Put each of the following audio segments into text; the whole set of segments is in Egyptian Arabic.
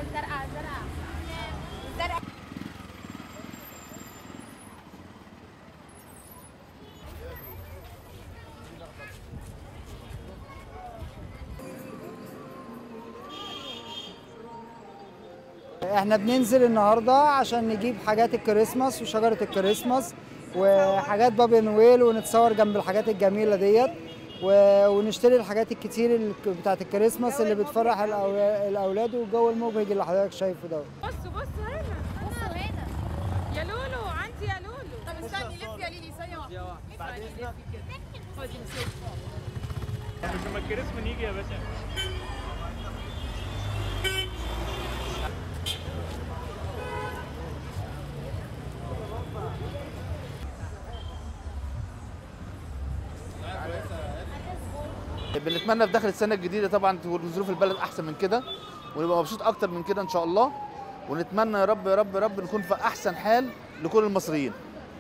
الزرقاء الزرقاء الزرقاء احنا بننزل النهارده عشان نجيب حاجات الكريسماس وشجره الكريسماس وحاجات بابي نويل ونتصور جنب الحاجات الجميله ديت و- ونشتري الحاجات الكتير اللي ك- بتاعت الكريسماس اللي بتفرح الأو- الاولاد والجو المبهج اللي حضرتك شايفه ده بصوا بصوا هنا بصوا هنا يا لولو عندي يا لولو طب استني لف يا ليلي ثانية واحدة بعدين لفي كده خدي مسكي مش لما الكريسما نيجي يا باشا بنتمنى في داخل السنه الجديده طبعا تكون ظروف البلد احسن من كده ونبقى مبسوط اكتر من كده ان شاء الله ونتمنى يا رب يا رب يا رب نكون في احسن حال لكل المصريين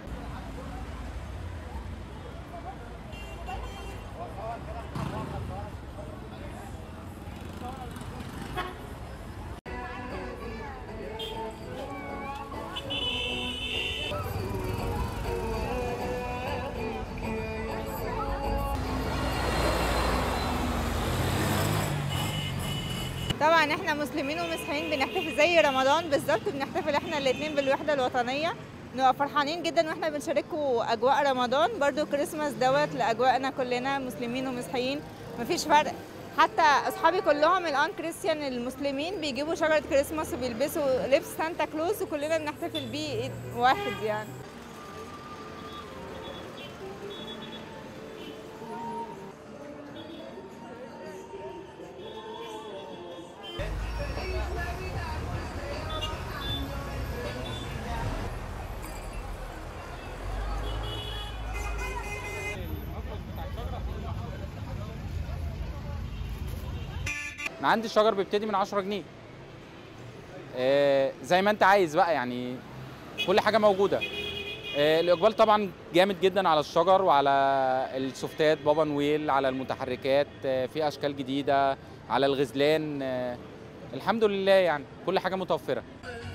طبعا احنا مسلمين ومسيحيين بنحتفل زي رمضان بالظبط بنحتفل احنا الاثنين بالوحده الوطنيه نبقى فرحانين جدا واحنا بنشاركوا اجواء رمضان برضو كريسماس دوت لاجواءنا كلنا مسلمين ومسيحيين مفيش فرق حتى اصحابي كلهم الان كريستيان المسلمين بيجيبوا شجره كريسماس وبيلبسوا لبس سانتا كلوز وكلنا بنحتفل بيه عيد واحد يعني انا عندي الشجر بيبتدي من 10 جنيه آه، زي ما انت عايز بقى يعني كل حاجه موجوده آه، الاقبال طبعا جامد جدا على الشجر وعلى السوفتات بابا نويل على المتحركات آه، في اشكال جديده على الغزلان آه، الحمد لله يعني كل حاجه متوفره